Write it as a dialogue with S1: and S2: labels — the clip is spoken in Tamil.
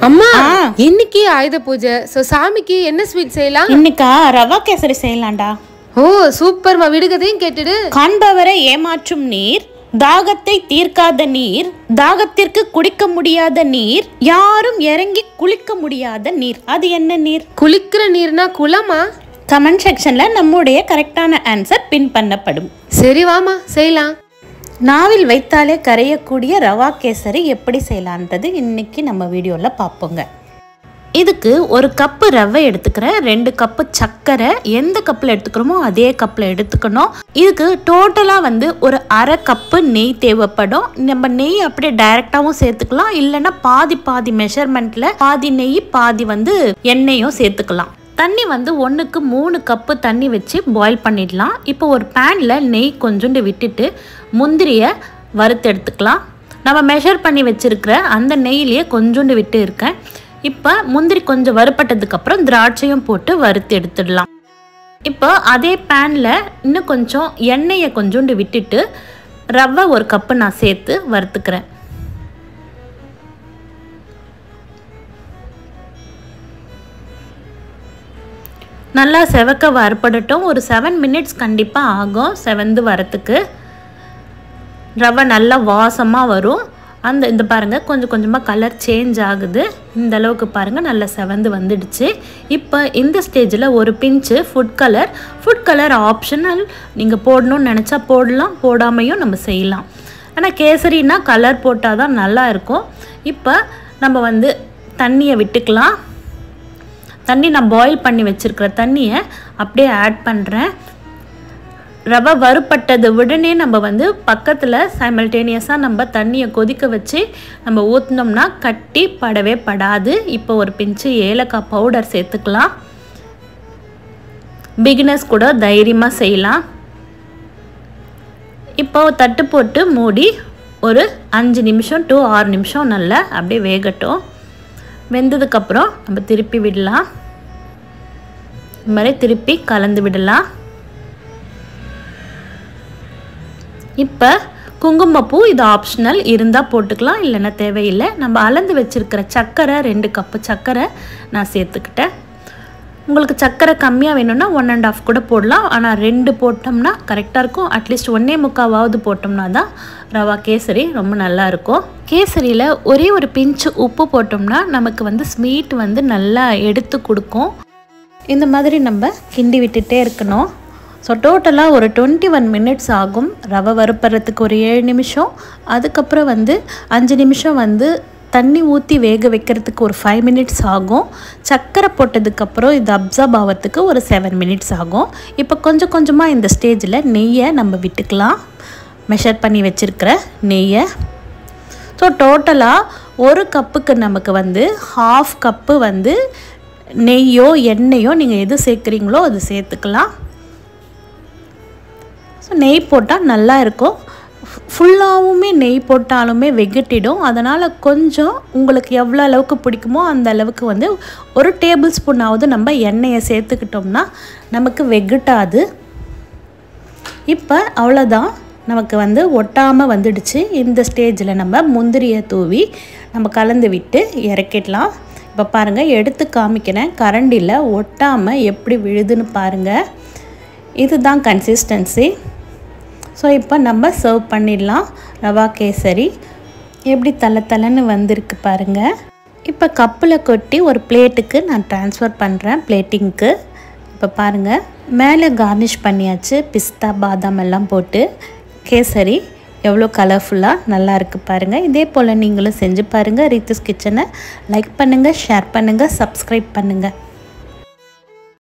S1: அம்மா
S2: ஆ.
S1: இன்னைக்கு ஆயுத பூஜை சோ சாமிக்கு என்ன ஸ்வீட் செய்யலாம்
S2: இன்னைக்கா ரவா கேசரி செய்யலாம்டா
S1: ஓ சூப்பர்மா விடுகதையும் கேட்டுடு
S2: காண்பவரை ஏமாற்றும் நீர் தாகத்தை தீர்க்காத நீர் தாகத்திற்கு குடிக்க முடியாத நீர் யாரும் இறங்கி குளிக்க முடியாத நீர் அது என்ன நீர்
S1: குளிக்கிற நீர்னா குளமா
S2: கமெண்ட் செக்ஷன்ல நம்முடைய கரெக்டான ஆன்சர் பின் பண்ணப்படும்
S1: சரி வாமா செய்யலாம்
S2: நாவில் வைத்தாலே கரையக்கூடிய ரவா கேசரி எப்படி செய்யலான்றது இன்னைக்கு நம்ம வீடியோவில் பார்ப்போங்க இதுக்கு ஒரு கப்பு ரவை எடுத்துக்கிறேன் ரெண்டு கப்பு சர்க்கரை எந்த கப்பில் எடுத்துக்கிறோமோ அதே கப்பில் எடுத்துக்கணும் இதுக்கு டோட்டலாக வந்து ஒரு அரை கப்பு நெய் தேவைப்படும் நம்ம நெய் அப்படியே டைரெக்டாகவும் சேர்த்துக்கலாம் இல்லைன்னா பாதி பாதி மெஷர்மெண்ட்டில் பாதி நெய் பாதி வந்து எண்ணெயும் சேர்த்துக்கலாம் தண்ணி வந்து ஒன்றுக்கு மூணு கப்பு தண்ணி வச்சு பாயில் பண்ணிடலாம் இப்போ ஒரு பேனில் நெய் கொஞ்சோண்டு விட்டுட்டு முந்திரியை வறுத்து எடுத்துக்கலாம் நம்ம மெஷர் பண்ணி வச்சுருக்கிற அந்த நெய்யிலேயே கொஞ்சோண்டு விட்டு இருக்கேன் இப்போ முந்திரி கொஞ்சம் வறுப்பட்டதுக்கப்புறம் திராட்சையும் போட்டு வறுத்து எடுத்துடலாம் இப்போ அதே பேனில் இன்னும் கொஞ்சம் எண்ணெயை கொஞ்சோண்டு விட்டுட்டு ரவை ஒரு கப்பு நான் சேர்த்து வறுத்துக்கிறேன் நல்லா செவக்க வறுப்படட்டும் ஒரு செவன் மினிட்ஸ் கண்டிப்பாக ஆகும் செவந்து வரத்துக்கு ரவை நல்லா வாசமாக வரும் அந்த இந்த பாருங்கள் கொஞ்சம் கொஞ்சமாக கலர் சேஞ்ச் ஆகுது இந்த அளவுக்கு பாருங்கள் நல்லா செவந்து வந்துடுச்சு இப்போ இந்த ஸ்டேஜில் ஒரு பிஞ்சு food colour food colour optional நீங்கள் போடணும்னு நினச்சா போடலாம் போடாமையும் நம்ம செய்யலாம் ஆனால் கேசரினா கலர் போட்டால் தான் நல்லா இருக்கும் இப்போ நம்ம வந்து தண்ணியை விட்டுக்கலாம் தண்ணி நான் பாயில் பண்ணி வச்சுருக்கிற தண்ணியை அப்படியே ஆட் பண்ணுறேன் ரவை வறுப்பட்டது உடனே நம்ம வந்து பக்கத்தில் சைமல்டேனியஸாக நம்ம தண்ணியை கொதிக்க வச்சு நம்ம ஊற்றினோம்னா கட்டி படவே படாது இப்போ ஒரு பிஞ்சு ஏலக்காய் பவுடர் சேர்த்துக்கலாம் பிகினர்ஸ் கூட தைரியமாக செய்யலாம் இப்போ தட்டு போட்டு மூடி ஒரு அஞ்சு நிமிஷம் டு ஆறு நிமிஷம் நல்லா அப்படியே வேகட்டும் வெந்ததுக்கப்புறம் நம்ம திருப்பி விடலாம் இது மாதிரி திருப்பி கலந்து விடலாம் இப்போ குங்குமப்பூ இது ஆப்ஷனல் இருந்தால் போட்டுக்கலாம் இல்லைன்னா தேவையில்லை நம்ம அளந்து வச்சுருக்கிற சர்க்கரை ரெண்டு கப்பு சர்க்கரை நான் சேர்த்துக்கிட்டேன் உங்களுக்கு சர்க்கரை கம்மியாக வேணும்னா ஒன் அண்ட் ஆஃப் கூட போடலாம் ஆனால் ரெண்டு போட்டோம்னா கரெக்டாக இருக்கும் அட்லீஸ்ட் ஒன்றே முக்காவாவது போட்டோம்னா தான் ரவா கேசரி ரொம்ப நல்லா இருக்கும் கேசரியில் ஒரே ஒரு பிஞ்சு உப்பு போட்டோம்னா நமக்கு வந்து ஸ்வீட் வந்து நல்லா எடுத்து கொடுக்கும் இந்த மாதிரி நம்ம கிண்டி விட்டுட்டே இருக்கணும் ஸோ டோட்டலாக ஒரு டுவெண்ட்டி ஒன் மினிட்ஸ் ஆகும் ரவை வறுப்புறதுக்கு ஒரு ஏழு நிமிஷம் அதுக்கப்புறம் வந்து அஞ்சு நிமிஷம் வந்து தண்ணி ஊற்றி வேக வைக்கிறதுக்கு ஒரு ஃபைவ் மினிட்ஸ் ஆகும் சர்க்கரை போட்டதுக்கப்புறம் இது அப்சர்வ் ஆகிறதுக்கு ஒரு செவன் மினிட்ஸ் ஆகும் இப்போ கொஞ்சம் கொஞ்சமாக இந்த ஸ்டேஜில் நெய்யை நம்ம விட்டுக்கலாம் மெஷர் பண்ணி வச்சுருக்கிற நெய்யை ஸோ டோட்டலாக ஒரு கப்புக்கு நமக்கு வந்து ஹாஃப் கப்பு வந்து நெய்யோ எண்ணெயோ நீங்கள் எது சேர்க்குறீங்களோ அது சேர்த்துக்கலாம் ஸோ நெய் போட்டால் நல்லா இருக்கும் ஃபுல்லாகவுமே நெய் போட்டாலுமே வெகட்டிடும் அதனால் கொஞ்சம் உங்களுக்கு எவ்வளோ அளவுக்கு பிடிக்குமோ அந்த அளவுக்கு வந்து ஒரு டேபிள் ஸ்பூனாவது நம்ம எண்ணெயை சேர்த்துக்கிட்டோம்னா நமக்கு வெகட்டாது இப்போ அவ்வளோதான் நமக்கு வந்து ஒட்டாமல் வந்துடுச்சு இந்த ஸ்டேஜில் நம்ம முந்திரியை தூவி நம்ம கலந்து விட்டு இறக்கிடலாம் இப்போ பாருங்கள் எடுத்து காமிக்கிறேன் கரண்டியில் ஒட்டாமல் எப்படி விழுதுன்னு பாருங்கள் இதுதான் கன்சிஸ்டன்சி ஸோ இப்போ நம்ம சர்வ் பண்ணிடலாம் ரவா கேசரி எப்படி தலை தலைன்னு வந்திருக்கு பாருங்கள் இப்போ கப்பில் கொட்டி ஒரு பிளேட்டுக்கு நான் ட்ரான்ஸ்ஃபர் பண்ணுறேன் பிளேட்டிங்க்கு இப்போ பாருங்கள் மேலே கார்னிஷ் பண்ணியாச்சு பிஸ்தா பாதாம் எல்லாம் போட்டு கேசரி எவ்வளோ கலர்ஃபுல்லாக நல்லா இருக்குது பாருங்கள் இதே போல் நீங்களும் செஞ்சு பாருங்கள் ரீத்திஸ் கிச்சனை லைக் பண்ணுங்கள் ஷேர் பண்ணுங்கள் சப்ஸ்கிரைப் பண்ணுங்கள்